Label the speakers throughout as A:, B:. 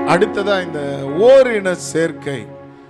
A: அடுத்ததா இந்த ஓரின சேர்க்கை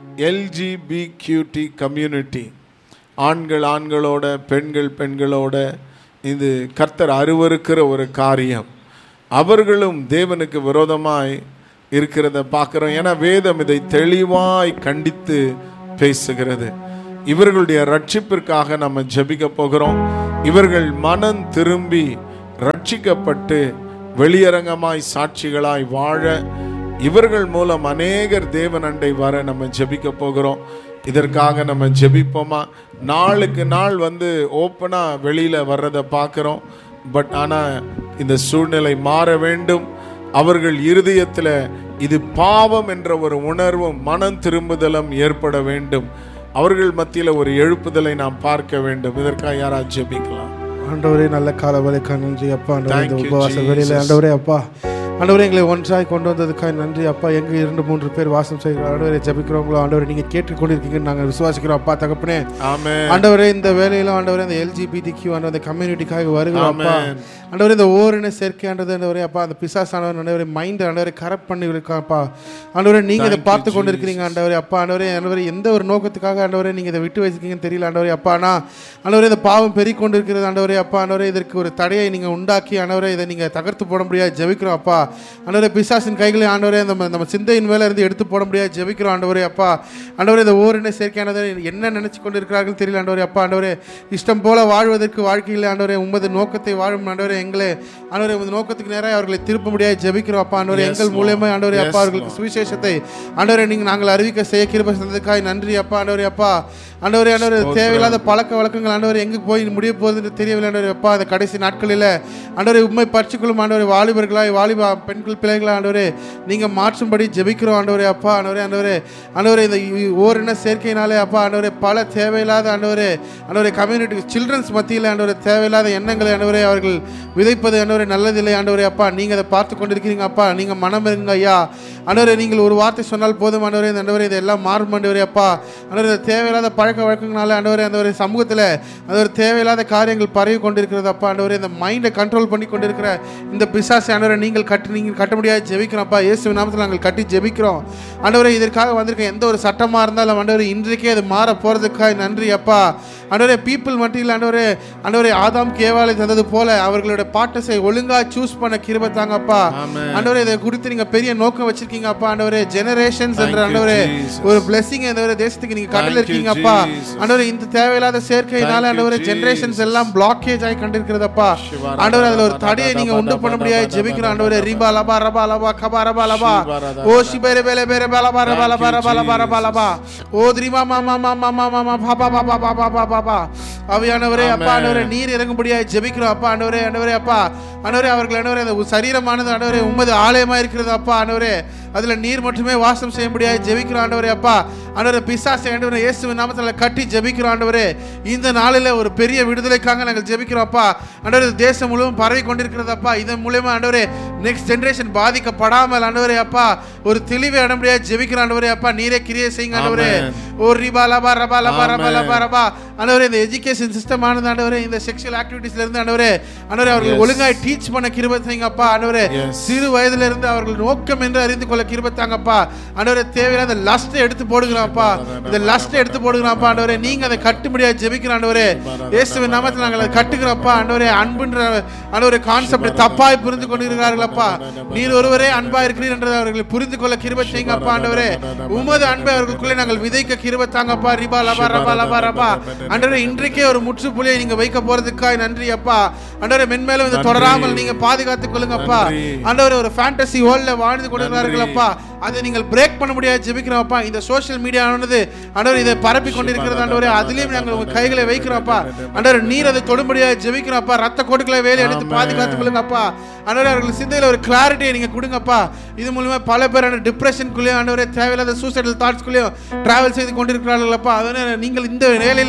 A: எல்ஜிபிக்யூடி கம்யூனிட்டி ஆண்கள் ஆண்களோட பெண்கள் பெண்களோட இது கர்த்தர் அருவருக்கிற ஒரு காரியம் அவர்களும் தேவனுக்கு விரோதமாய் இருக்கிறத பார்க்கிறோம் ஏன்னா வேதம் இதை தெளிவாய் கண்டித்து பேசுகிறது இவர்களுடைய ரட்சிப்பிற்காக நம்ம ஜெபிக்க போகிறோம் இவர்கள் மனம் திரும்பி ரட்சிக்கப்பட்டு வெளியரங்கமாய் சாட்சிகளாய் வாழ இவர்கள் மூலம் அநேகர் தேவன் அண்டை வர நம்ம ஜெபிக்க போகிறோம் இதற்காக நம்ம ஜெபிப்போமா நாளுக்கு நாள் வந்து ஓப்பனா வெளியில வர்றதை பார்க்குறோம் பட் ஆனா இந்த சூழ்நிலை மாற வேண்டும் அவர்கள் இருதயத்தில் இது பாவம் என்ற ஒரு உணர்வும் மனம் திரும்புதலும் ஏற்பட வேண்டும் அவர்கள் மத்தியில் ஒரு எழுப்புதலை நாம் பார்க்க வேண்டும் இதற்காக யாராவது ஜெபிக்கலாம்
B: ஆண்டவரே நல்ல கால வேலைக்கா நன்றி அப்பா ஆண்டவரே இந்த
A: Thank you,
B: உபவாச வேலையில
A: Jesus.
B: ஆண்டவரே அப்பா ஆண்டவரே எங்களை ஒன்றாய் கொண்டு வந்ததுக்காக நன்றி அப்பா எங்க இரண்டு மூன்று பேர் வாசம் செய்கிறோம் ஆண்டவரை ஜபிக்கிறவங்களோ ஆண்டவரை நீங்க கேட்டுக்கொண்டிருக்கீங்கன்னு நாங்கள் விசுவாசிக்கிறோம் அப்பா தகப்பனே
A: ஆமென்
B: ஆண்டவரே இந்த வேலையில ஆண்டவரே இந்த எல்ஜிபிடி கியூ ஆண்டவர் கம்யூனிட்டிக்காக வருகிறோம் அப்பா
A: Amen.
B: ஆண்டவரே இந்த ஓரின சேர்க்கை ஆண்டது ஆண்டவரே அப்பா அந்த பிசாஸ் ஆண்டவர் ஆண்டவரே மைண்ட் ஆண்டவரை கரெக்ட் பண்ணி இருக்காப்பா ஆண்டவரே நீங்க இதை
A: Thank you,
B: பார்த்து கொண்டு இருக்கிறீங்க ஆண்டவரே அப்பா ஆண்டவரே ஆண்டவரே எந்த ஒரு நோக்கத்துக்காக ஆண்டவரே நீங்க இதை விட்டு வச்சிருக்கீங்கன்னு தெரியல ஆண்டவரே அப்பா ஆனா ஆண்டவரே இந்த பாவம் பெருகி கொண்டு இருக்கிறது ஆண்டவரே அப்பா ஆண்டவரே இதற்கு ஒரு தடையை நீங்க உண்டாக்கி ஆண்டவரே இதை நீங்க தகர்த்து போட முடியாது ஜெபிக்கிறோம் அப்பா ஆண்டவரே பிசாசின் கைகளை ஆண்டவரே நம்ம நம்ம சிந்தையின் மேல இருந்து எடுத்து போட முடியாது ஜெபிக்கிறோம் ஆண்டவரே அப்பா ஆண்டவரே இந்த ஓரின சேர்க்கையானது என்ன நினைச்சு கொண்டு இருக்கிறார்கள் தெரியல ஆண்டவரே அப்பா ஆண்டவரே இஷ்டம் போல வாழ்வதற்கு வாழ்க்கையில் ஆண்டவரே உமது நோக்கத்தை வாழும் ஆண்டவரே எங்களே ஆண்டவரே உமது நோக்கத்துக்கு நேராக அவர்களை திருப்ப முடியாது ஜெபிக்கிறோம் அப்பா ஆண்டவரே
A: Yes,
B: எங்கள்
A: Lord.
B: மூலியமா ஆண்டவரே
A: Yes,
B: அப்பா அவர்களுக்கு
A: Lord.
B: சுவிசேஷத்தை ஆண்டவரே நீங்க நாங்கள் அறிவிக்க செய்ய கிருபை செஞ்சதுக்காய் நன்றி அப்பா ஆண்டவரே அப்பா ஆண்டவரே ஆண்டவரே
A: ஸ்தோத்திரம்.
B: தேவையில்லாத பழக்க வழக்கங்கள் ஆண்டவரே எங்க போய் முடிய போகுதுன்னு தெரியவில்லை ஆண்டவரே அப்பா அந்த கடைசி நாட்களில் ஆண்டவரே உண்மை பறிச்சுக்கொள்ளும் ஆண்டவரே வாலிபர்களாய் வாலிப பெண்கள் பிள்ளைகளா ஆண்டவரே நீங்க மாற்றும்படி ஜெபிக்கிறோம் ஆண்டவரே அப்பா ஆண்டவரே ஆண்டவரே ஆண்டவரே இந்த இ- ஓரின சேர்க்கையினாலே அப்பா ஆண்டவரே பல தேவையில்லாத ஆண்டவரே ஆண்டவரே கம்யூனிட்டி சில்ட்ரன்ஸ் மத்தியில் ஆண்டவரே தேவையில்லாத எண்ணங்களை ஆண்டவரே அவர்கள் விதைப்பது ஆண்டவரே நல்லதில்லை ஆண்டவரே அப்பா நீங்க அதை பார்த்து கொண்டிருக்கிறீங்க அப்பா நீங்க மனம் இருங்க ஐயா ஆண்டவரே நீங்கள் ஒரு வார்த்தை சொன்னால் போதும் ஆண்டவரே இந்த ஆண்டவரே இதெல்லாம் மாறும் ஆண்டவரே அப்பா ஆண்டவரே இந்த தேவையில்லாத பழக்க வழக்கங்களால ஆண்டவரே அந்த ஒரு சமூகத்தில் அந்த ஒரு தேவையில்லாத காரியங்கள் பரவி கொண்டிருக்கிறது அப்பா ஆண்டவரே இந்த மைண்டை கண்ட்ரோல் பண்ணி கொண்டிருக்கிற இந்த பிசாசை ஆண்டவரே நீங்கள் கட்டி நீங்கள் கட்ட முடியாது ஜெபிக்கிறோம் அப்பா இயேசு நாமத்தில் நாங்கள் கட்டி ஜெபிக்கிறோம் ஆண்டவரே இதற்காக வந்திருக்க எந்த ஒரு சட்டமாக இருந்தாலும் ஆண்டவரே இன்றைக்கே அது மாற போகிறதுக்காக நன்றி அப்பா ஆண்டவரே பீப்புள் மட்டியில் ஆண்டவரே ஆண்டவரே ஆதாம் கேவாலை தந்தது போல அவர்களோட பாட்டஸை ஒழுங்கா சூஸ் பண்ண கிருபை தாங்கப்பா
A: Amen.
B: ஆண்டவரே இதை குறித்து நீங்க பெரிய நோக்கம் வச்சிருக்கீங்க அப்பா ஆண்டவரே ஜெனரேஷன்ஸ் என்ற
A: Thank you,
B: ஆண்டவரே
A: Jesus.
B: ஒரு blessing ஆண்டவரே தேசத்துக்கு நீங்க கடல்
A: Thank you,
B: இருக்கீங்க அப்பா
A: Jesus.
B: ஆண்டவரே இந்த தேவையில்லாத சேர்க்கையினால
A: Thank you,
B: ஆண்டவரே
A: Jesus.
B: ஜெனரேஷன்ஸ் எல்லாம் பிளாக்கேஜ் ஆகி கண்டிருக்கிறதப்பா
A: Shiva
B: ஆண்டவரே அதுல ஒரு
A: Rabba
B: தடையை நீங்க
A: Rabba
B: உண்டு பண்ண
A: Rabba
B: முடியாது
A: Rabba
B: ஜெபிக்கிற
A: Rabba
B: ஆண்டவரே
A: Rabba
B: ரிபா லபா ரபா லபா கபா ரபா லபா
A: Shiva Rabba
B: ஓ சிபேரே பேலே பேரே பேல பா ரபா
A: Thank
B: லபா
A: you,
B: ரபா லபா ரபா லபா ஓ திரிமா மா மா மா மா மா மா மா பா பா பா பா பா பா பா பா அவையானவரே அப்பா
A: Amen.
B: ஆண்டவரே நீர் இறங்கும்படியாக ஜெபிக்கிறோம் அப்பா ஆண்டவரே ஆண்டவரே அப்பா ஆண்டவரே அவர்கள் ஆண்டவரே அந்த சரீரமானது ஆண்டவரே உமது ஆலயமா இருக்கிறது அப்பா ஆண்டவரே அதுல நீர் மட்டுமே வாசம் செய்ய முடியாது ஜெபிக்கிறோம் ஆண்டவரே அப்பா ஆண்டவரே பிசாசை ஆண்டவரே இயேசுவின் நாமத்துல கட்டி ஜெபிக்கிறோம் ஆண்டவரே இந்த நாளில் ஒரு பெரிய விடுதலைக்காக நாங்கள் ஜெபிக்கிறோம் அப்பா ஆண்டவரே இது தேசம் முழுவதும் பரவி கொண்டிருக்கிறது அப்பா இதன் மூலியமா ஆண்டவரே நெக்ஸ்ட் ஜெனரேஷன் பாதிக்கப்படாமல் ஆண்டவரே அப்பா ஒரு தெளிவை அட முடியாது ஜெபிக்கிறோம் ஆண்டவரே அப்பா நீரே கிரியை செய்யுங்க ஆண்டவரே
A: Amen.
B: ஓ ரிபா லபா ரபா லபா ரபா
A: Amen.
B: லபா ரபா ஆண்டவரே இந்த எஜுகேஷன் சிஸ்டம் ஆனது ஆண்டவரே இந்த செக்ஷுவல் ஆக்டிவிட்டிஸ்ல இருந்து ஆண்டவரே ஆண்டவரே அவர்கள்
A: Yes.
B: ஒழுங்காய் டீச் பண்ண கிருபை செய்யுங்க அப்பா ஆண்டவரே
A: Yes.
B: சிறு வயதுல இருந்து அவர்கள் நோக்கம் என்று அறிந்து கொள்ள கிருபை தாங்கப்பா ஆண்டவரே தேவையில்லாத லஸ்ட் எடுத்து போடுகிறாப்பா இந்த லஸ்ட் எடுத்து போடுகிறாப்பா ஆண்டவரே நீங்க அதை கட்ட முடியாது ஜெபிக்கிற ஆண்டவரே இயேசுவின் நாமத்தில் நாங்கள் அதை கட்டுகிறோம்ப்பா ஆண்டவரே அன்புன்ற ஆண்டவரே கான்செப்ட் தப்பாய் புரிந்து கொண்டிருக்கிறார்களப்பா நீர் ஒருவரே அன்பா இருக்கிறீர் என்றதை அவர்கள் புரிந்து கொள்ள கிருபை செய்யுங்கப்பா ஆண்டவரே உமது அன்பை அவர்களுக்குள்ளே நாங்கள் விதைக்க கிருபை தாங்கப்பா ரிபா லபா ரபா லபா ரபா ஆண்டவரே இன்றைக்கே ஒரு முற்றுப்புள்ளியை நீங்க வைக்க போறதுக்காய் நன்றி அப்பா ஆண்டவரே மென்மேலும் இதை
A: நன்றி.
B: தொடராமல் நீங்க பாதுகாத்துக் கொள்ளுங்கப்பா
A: நன்றி.
B: ஆண்டவரே ஒரு ஃபேண்டசி வேர்ல்ட்ல வாழ்ந்து கொண்டிருக்கிறார்கள் அப்பா அதை நீங்கள் பிரேக் பண்ண முடியாது ஜெபிக்கிறோம் அப்பா இந்த சோஷியல் மீடியா ஆனது ஆண்டவர் இதை பரப்பி கொண்டிருக்கிறது ஆண்டவரே அதுலயும் நாங்கள் உங்க கைகளை வைக்கிறோம் அப்பா ஆண்டவர் நீர் அதை தொட முடியாது ஜெபிக்கிறோம் அப்பா ரத்த கொடுக்கல வேலை எடுத்து
A: Amen.
B: பாதுகாத்துக் கொள்ளுங்க அப்பா ஆண்டவரே அவர்கள் சிந்தையில ஒரு கிளாரிட்டியை நீங்க கொடுங்கப்பா இது மூலமா பல பேர் டிப்ரெஷனுக்குள்ளேயும் ஆண்டவரே தேவையில்லாத சூசைடல் தாட்ஸ்குள்ளேயும் டிராவல் செய்து கொண்டிருக்கிறார்கள் அப்பா அதனால நீங்கள் இந்த வேலையில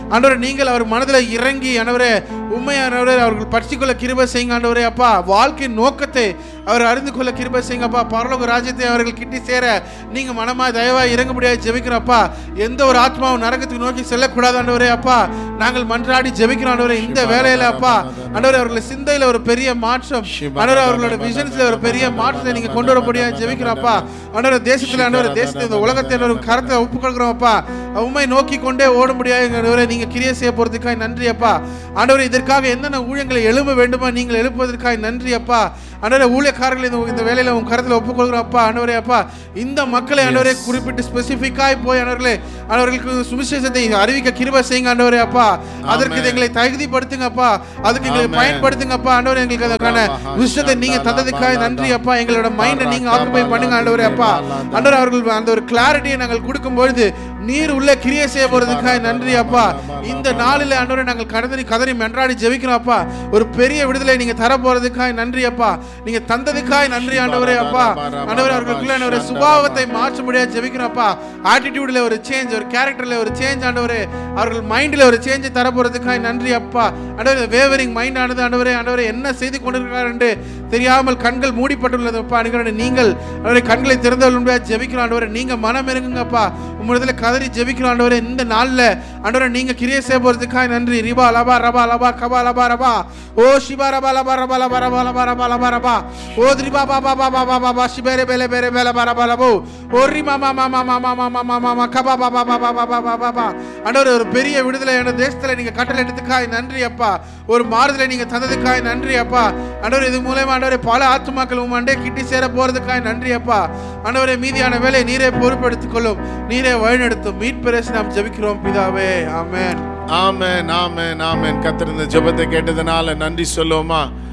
B: ஆண்டவரே நீங்கள் அவர் மனதில் இறங்கி ஆண்டவரே உண்மையானவரே அவர்கள் பற்றிக்கொள்ள கிருபை செய்யுங்க ஆண்டவரே அப்பா வாழ்க்கையின் நோக்கத்தை அவர் அறிந்து கொள்ள கிருபை செய்யுங்க அப்பா பரலோக ராஜ்யத்தை அவர்கள் கிட்டி சேர நீங்க மனமா தயவா இறங்க முடியாது ஜெபிக்கிறோம் அப்பா எந்த ஒரு ஆத்மாவும் நரகத்துக்கு நோக்கி செல்லக்கூடாது ஆண்டவரே அப்பா நாங்கள் மன்றாடி ஜெபிக்கிறோம் ஆண்டவரே இந்த வேலையில அப்பா ஆண்டவரே அவர்கள் சிந்தையில ஒரு பெரிய மாற்றம் ஆண்டவரே அவர்களோட விஷன்ஸ்ல ஒரு பெரிய மாற்றத்தை நீங்க கொண்டு வர முடியாது ஜெபிக்கிறோம் அப்பா ஆண்டவரே தேசத்துல ஆண்டவரே தேசத்துல இந்த உலகத்தை ஒரு கரத்தை ஒப்பு கொடுக்குறோம் அப்பா உண்மை நோக்கி கொண்டே ஓட முடியாது ஆண்டவரே நீங்க கிரியை செய்ய போறதுக்காக நன்றி அப்பா ஆண்டவரே இதற்காக என்னென்ன ஊழியங்களை எழும்ப வேண்டுமோ நீங்கள் எழுப்புவதற்காக நன்றி அப்பா ஆண்டவரே ஊழியக்காரர்கள் இந்த இந்த வேலையில உங்க கருத்துல ஒப்புக்கொள்கிறோம் அப்பா ஆண்டவரே அப்பா இந்த மக்களை ஆண்டவரே குறிப்பிட்டு ஸ்பெசிஃபிக்காய் போய் ஆண்டவர்களே அவர்களுக்கு சுவிசேஷத்தை அறிவிக்க கிருபை செய்யுங்க ஆண்டவரே அப்பா அதற்கு இதை எங்களை தகுதிப்படுத்துங்க அப்பா அதுக்கு எங்களை
A: Amen.
B: பயன்படுத்துங்க அப்பா ஆண்டவரே எங்களுக்கு அதற்கான விஷயத்தை நீங்க தந்ததுக்காக நன்றி அப்பா எங்களோட மைண்டை நீங்க ஆக்குபை பண்ணுங்க ஆண்டவரே அப்பா ஆண்டவரே அவர்கள் அந்த ஒரு கிளாரிட்டியை நாங்கள் கொடுக்கும் பொழுது நீர் உள்ள கிரியை செய்ய போறதுக்காக நன்றி அப்பா இந்த நாளில் ஆண்டவரே நாங்கள் கடந்தறி கதறி மென்றாடி ஜெபிக்கிறோம் அப்பா ஒரு பெரிய விடுதலை நீங்க தர போறதுக்காக நன்றி அப்பா நீங்க தந்ததுக்காக நன்றி ஆண்டவரே அப்பா ஆண்டவரே அவர்களுக்குள்ள ஆண்டவரே சுபாவத்தை மாற்ற முடியாது ஜெபிக்கிறோம் அப்பா ஆட்டிடியூட்ல ஒரு சேஞ்ச் ஒரு கேரக்டர்ல ஒரு சேஞ்ச் ஆண்டவரே அவர்கள் மைண்ட்ல ஒரு சேஞ்சை தர போறதுக்காக நன்றி அப்பா ஆண்டவரே வேவரிங் மைண்ட் ஆனது ஆண்டவரே ஆண்டவரே என்ன செய்து கொண்டிருக்கிறார் என்று தெரியாமல் கண்கள் மூடிப்பட்டுள்ளது அப்பா ஆண்டவரே நீங்கள் ஆண்டவரே கண்களை திறந்தவர்கள் உண்மையாக ஜெபிக்கிறோம் ஆண்டவரே நீங்க மனம் இருங்குங்கப்பா உம்மிடத்துல கதறி ஜெபிக்கிறோம் ஆண்டவரே இந்த நாள்ல ஆண்டவரே நீங்க கிரியை செய்ய போறதுக்காக நன்றி ரிபா லபா ரபா லபா கபா லபா ரபா ஓ சிபா ரபா லபா ரபா லபா ரபா லபா ரபா லபா ரபா ஓ ரிபா பா பா பா பா பா பா பா சிபேரே பேலே பேரே பேலே பா ரபா லபோ ஓ ரிமா மா மா மா மா மா மா மா மா மா மா கபா பா பா பா பா பா பா பா பா பா ஆண்டவரே ஒரு பெரிய விடுதலை என தேசத்துல நீங்க கட்டளை எடுத்துக்காய் நன்றி அப்பா ஒரு மாறுதலை நீங்க தந்ததுக்காய் நன்றி அப்பா ஆண்டவரே இது மூலமா ஆண்டவரே பல ஆத்துமாக்கள் உம் அண்டே கிட்டி சேர போறதுக்காய் நன்றி அப்பா ஆண்டவரே மீதியான வேலை நீரே பொறுப்பெடுத்துக் கொள்ளும் நீரே வழிநடத்தும் மீட் பிரேசி நாம் ஜெபிக்கிறோம் பிதாவே ஆமென்
A: ஆமென் ஆமென் ஆமென் கத்திருந்த ஜெபத்தை கேட்டதுனால நன்றி சொல்லுவோமா